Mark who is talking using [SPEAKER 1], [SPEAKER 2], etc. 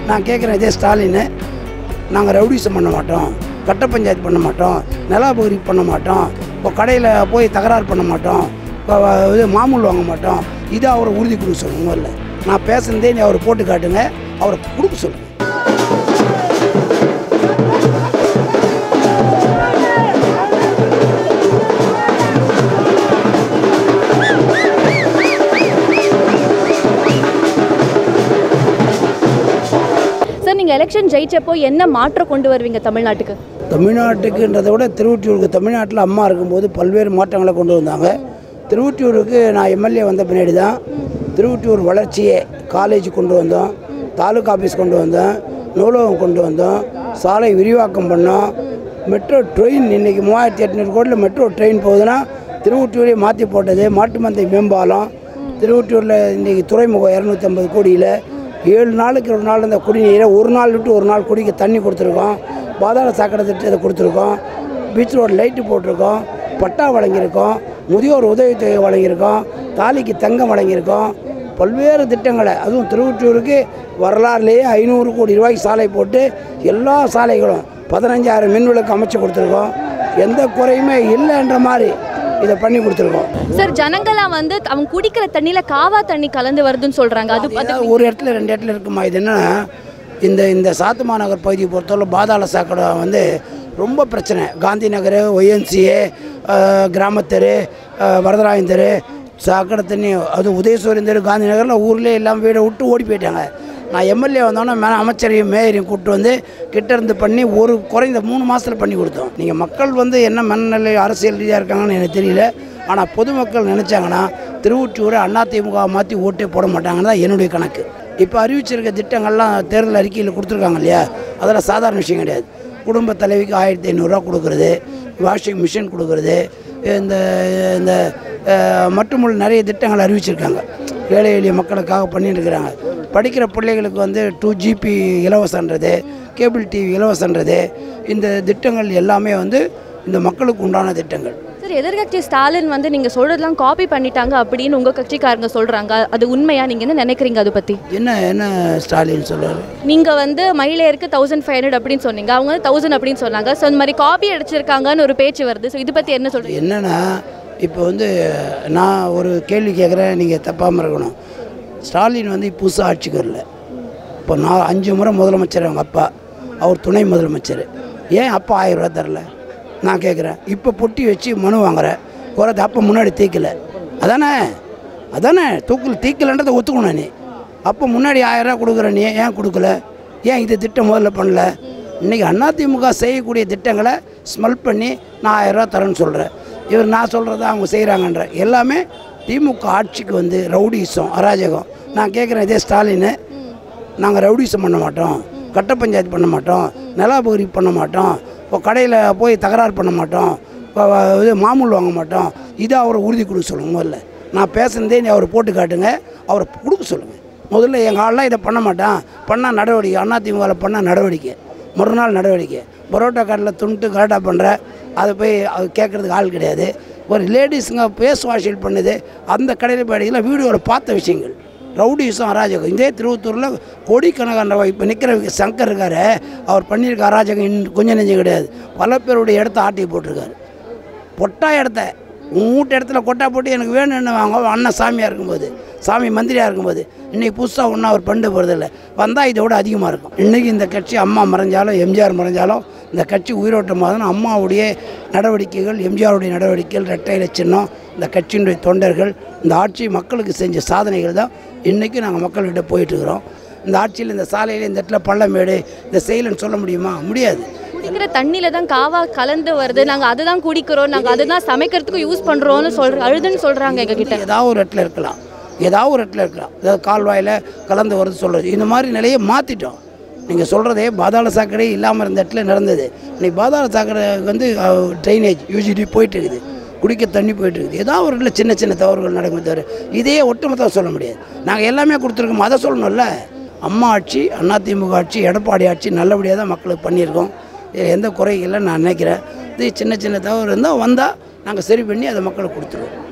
[SPEAKER 1] நான் கேட்குறேன் இதே ஸ்டாலின் நாங்கள் ரவுடிசம் பண்ண மாட்டோம் கட்ட பஞ்சாயத்து பண்ண மாட்டோம் நிலாபகரி பண்ண மாட்டோம் இப்போ கடையில் போய் தகராறு பண்ண மாட்டோம் இப்போ இது மாமூல் வாங்க மாட்டோம் இதை அவரை உறுதி கொடுக்க சொல்லுங்க இல்லை நான் பேசுனதே நீ அவரை போட்டு காட்டுங்க அவரை கொடுக்க சொல்லுங்க
[SPEAKER 2] சார் நீங்கள் எலெக்ஷன் ஜெயிச்சப்போ என்ன மாற்றம் கொண்டு வருவீங்க தமிழ்நாட்டுக்கு
[SPEAKER 1] தமிழ்நாட்டுக்குன்றதை விட திருவொற்றியூருக்கு தமிழ்நாட்டில் அம்மா இருக்கும்போது பல்வேறு மாற்றங்களை கொண்டு வந்தாங்க திருவொற்றியூருக்கு நான் எம்எல்ஏ வந்த பின்னாடி தான் திருவொற்றியூர் வளர்ச்சியை காலேஜ் கொண்டு வந்தோம் தாலுகா ஆஃபீஸ் கொண்டு வந்தோம் நூலகம் கொண்டு வந்தோம் சாலை விரிவாக்கம் பண்ணோம் மெட்ரோ ட்ரெயின் இன்றைக்கி மூவாயிரத்தி எட்நூறு கோடியில் மெட்ரோ ட்ரெயின் போகுதுன்னா திருவொற்றியூரே மாற்றி போட்டது மாட்டு மந்தை மேம்பாலம் திருவொற்றியூரில் இன்றைக்கி துறைமுகம் இரநூத்தி ஐம்பது கோடியில் ஏழு நாளுக்கு ஒரு நாள் இந்த குடிநீரை ஒரு நாள் விட்டு ஒரு நாள் குடிக்க தண்ணி கொடுத்துருக்கோம் பாதாள சாக்கடை திட்டத்தை கொடுத்துருக்கோம் பீச் ரோடு லைட்டு போட்டிருக்கோம் பட்டா வழங்கியிருக்கோம் முதியோர் உதவித்தொகை வழங்கியிருக்கோம் தாலிக்கு தங்கம் வழங்கியிருக்கோம் பல்வேறு திட்டங்களை அதுவும் திருவொற்றியூருக்கு வரலாறுலேயே ஐநூறு கோடி ரூபாய்க்கு சாலை போட்டு எல்லா சாலைகளும் பதினஞ்சாயிரம் மின் விளக்கு அமைச்சு கொடுத்துருக்கோம் எந்த குறையுமே இல்லைன்ற மாதிரி இதை பண்ணி கொடுத்துருக்கோம்
[SPEAKER 2] சார் ஜனங்களாம் வந்து அவங்க குடிக்கிற தண்ணியில் காவா தண்ணி கலந்து வருதுன்னு சொல்கிறாங்க அது அது
[SPEAKER 1] ஏதாவது ஒரு இடத்துல ரெண்டு இடத்துல இருக்குமா இது என்னன்னா இந்த இந்த சாத்துமா நகர் பகுதியை பொறுத்தவரை பாதாள சாக்கடை வந்து ரொம்ப பிரச்சனை காந்தி நகர் ஒய்என்சிஏ கிராமத்தெரு அஹ், வரதராயன் தெரு சாக்கடை தண்ணி அது உதயசூரியன் தெரு காந்தி நகரில் ஊர்லேயே எல்லாம் வீடை விட்டு ஓடி போயிட்டாங்க நான் எம்எல்ஏ வந்தோன்னே மே அமைச்சரையும் மேயரையும் கூப்பிட்டு வந்து கிட்ட இருந்து பண்ணி ஒரு குறைந்த மூணு மாதத்தில் பண்ணி கொடுத்தோம் நீங்கள் மக்கள் வந்து என்ன மனநிலை அரசியல் ரீதியாக இருக்காங்கன்னு எனக்கு தெரியல ஆனால் பொதுமக்கள் நினச்சாங்கன்னா திருவொற்றியூரை அதிமுக மாற்றி ஓட்டே போட மாட்டாங்கன்னு தான் என்னுடைய கணக்கு இப்போ அறிவிச்சிருக்க திட்டங்கள்லாம் தேர்தல் அறிக்கையில் கொடுத்துருக்காங்க இல்லையா அதெல்லாம் சாதாரண விஷயம் கிடையாது குடும்ப தலைவிக்கு ஆயிரத்தி ஐநூறுரூவா கொடுக்குறது வாஷிங் மிஷின் கொடுக்குறது இந்த இந்த அஹ், மட்டுமுள்ள நிறைய திட்டங்கள் அறிவிச்சிருக்காங்க ஏழை எளிய மக்களுக்காக பண்ணிட்டு இருக்கிறாங்க படிக்கிற பிள்ளைகளுக்கு வந்து டூ ஜிபி இலவசன்றது கேபிள் டிவி இலவசன்றது இந்த திட்டங்கள் எல்லாமே வந்து இந்த மக்களுக்கு உண்டான திட்டங்கள்
[SPEAKER 2] சார் எதிர்கட்சி ஸ்டாலின் வந்து நீங்கள் சொல்கிறதெல்லாம் காப்பி பண்ணிட்டாங்க அப்படின்னு உங்கள் கட்சிக்காரங்க சொல்கிறாங்க அது உண்மையா நீங்கள் என்ன நினைக்கிறீங்க அதை பற்றி
[SPEAKER 1] என்ன என்ன ஸ்டாலின் சொல்றாரு
[SPEAKER 2] நீங்கள் வந்து மಹಿಳೆயருக்கு தௌசண்ட் ஃபைவ் ஹண்ட்ரட் அப்படின்னு சொன்னீங்க அவங்க வந்து தௌசண்ட் அப்படின்னு சொன்னாங்க ஸோ இந்த மாதிரி காப்பி அடிச்சிருக்காங்கன்னு ஒரு பேச்சு வருது ஸோ இது பற்றி என்ன சொல்கிறீங்க
[SPEAKER 1] என்னன்னா இப்போ வந்து நான் ஒரு கேள்வி கேட்குறேன் நீங்கள் தப்பாமல் இருக்கணும் ஸ்டாலின் வந்து புதுசாக ஆட்சிக்கு வரல இப்போ நான் அஞ்சு முறை முதலமைச்சர் அவங்க அப்பா அவர் துணை முதலமைச்சர் ஏன் அப்பா ஆயிரம் ரூபா தரல நான் கேட்குறேன் இப்போ பொட்டி வச்சு மனு வாங்குறேன் குறைத்து அப்போ முன்னாடி தீக்கல அதானே அதானே தூக்கில் தீக்கலன்றதை ஒத்துக்கணும் நீ அப்போ முன்னாடி ஆயிரம் ரூபா கொடுக்குற நீ ஏன் கொடுக்கல ஏன் இது திட்டம் முதல்ல பண்ணல இன்றைக்கி அதிமுக செய்யக்கூடிய திட்டங்களை ஸ்மெல் பண்ணி நான் ஆயிரம் ரூபா தரேன்னு சொல்கிறேன் இவர் நான் சொல்கிறத அவங்க செய்கிறாங்கன்ற எல்லாமே திமுக ஆட்சிக்கு வந்து ரவுடிசம் அராஜகம் நான் கேட்குறேன் இதே ஸ்டாலின் நாங்கள் ரவுடிசம் பண்ண மாட்டோம் கட்ட பஞ்சாயத்து பண்ண மாட்டோம் நிலாபகரி பண்ண மாட்டோம் இப்போ கடையில் போய் தகராறு பண்ண மாட்டோம் இப்போ இது மாமூல் வாங்க மாட்டோம் இதை அவரை உறுதி கொடுக்க சொல்லுங்க முதல்ல நான் பேசுனதே நீ அவரை போட்டு காட்டுங்க அவரை கொடுக்க சொல்லுங்கள் முதல்ல எங்கள் ஆள்லாம் இதை பண்ண மாட்டான் பண்ணால் நடவடிக்கை அதிமுகவில் பண்ணால் நடவடிக்கை மறுநாள் நடவடிக்கை பரோட்டா கடையில் துண்டு கரெக்டாக பண்ணுற அதை போய் அது கேட்குறதுக்கு ஆள் கிடையாது ஒரு லேடிஸுங்க பேஸ் வாஷில் பண்ணுது அந்த கடையில் போய் வீடியோவில் பார்த்த விஷயங்கள் ரவுடிசம் அராஜகம் இதே திருவத்தூரில் கோடிக்கணக்கான இப்போ நிற்கிற சங்கர் இருக்காரு அவர் பண்ணியிருக்க அராஜகம் இன்னும் கொஞ்சம் நெஞ்சம் கிடையாது பல பேருடைய இடத்த ஆட்டி போட்டிருக்காரு பொட்டா இடத்த உன் வீட்டு இடத்துல கொட்டா போட்டு எனக்கு வேணும்னு வாங்க அண்ணன் சாமியாக இருக்கும்போது சாமி மந்திரியாக இருக்கும்போது இன்றைக்கி புதுசாக ஒன்றும் அவர் பண்ண போகிறதில்ல வந்தால் இதை விட அதிகமாக இருக்கும் இன்றைக்கி இந்த கட்சி அம்மா மறைஞ்சாலும் எம்ஜிஆர் மறைஞ்சாலும் இந்த கட்சி உயிரோட்டமாக தான் அம்மாவுடைய நடவடிக்கைகள் எம்ஜிஆருடைய நடவடிக்கைகள் ரெட்டை இலை சின்னம் இந்த கட்சியினுடைய தொண்டர்கள் இந்த ஆட்சி மக்களுக்கு செஞ்ச சாதனைகள் தான் இன்றைக்கும் நாங்கள் மக்கள்கிட்ட போயிட்டுருக்குறோம் இந்த ஆட்சியில் இந்த சாலையில் இந்த இடத்துல பள்ளமேடு இந்த செயலுன்னு சொல்ல முடியுமா முடியாது
[SPEAKER 2] குடிக்கிற தண்ணியில தான் காவா கலந்து வருது நாங்கள் அதை தான் குடிக்கிறோம் நாங்கள் அதை தான் சமைக்கிறதுக்கு யூஸ் பண்ணுறோம்னு சொல்ற அழுதுன்னு சொல்கிறாங்க எங்ககிட்ட
[SPEAKER 1] ஏதாவது ஒரு இடத்துல இருக்கலாம் ஏதாவது ஒரு இடத்துல இருக்கலாம் ஏதாவது கால்வாயில் கலந்து வருது சொல்கிறது இந்த மாதிரி நிலையை மாற்றிட்டோம் நீங்கள் சொல்கிறதே பாதாள சாக்கடை இல்லாமல் இருந்த இடத்துல நடந்தது இன்னைக்கு பாதாள சாக்கடை வந்து ட்ரைனேஜ் யூஜிடி போயிட்டு இருக்குது குடிக்க தண்ணி போயிட்டு இருக்குது ஏதாவது ஒரு இடத்துல சின்ன சின்ன தவறுகள் நடக்குமே தவிர இதையே ஒட்டுமொத்தம் சொல்ல முடியாது நாங்கள் எல்லாமே கொடுத்துருக்கோம் அதை சொல்லணும்ல அம்மா ஆட்சி அதிமுக ஆட்சி எடப்பாடி ஆட்சி நல்லபடியாக தான் மக்களுக்கு பண்ணியிருக்கோம் இதில் எந்த குறையும் இல்லைன்னு நான் நினைக்கிறேன் இது சின்ன சின்ன தவறு இருந்தால் வந்தால் நாங்கள் சரி பண்ணி அதை மக்களுக்கு கொடுத்துருவோம்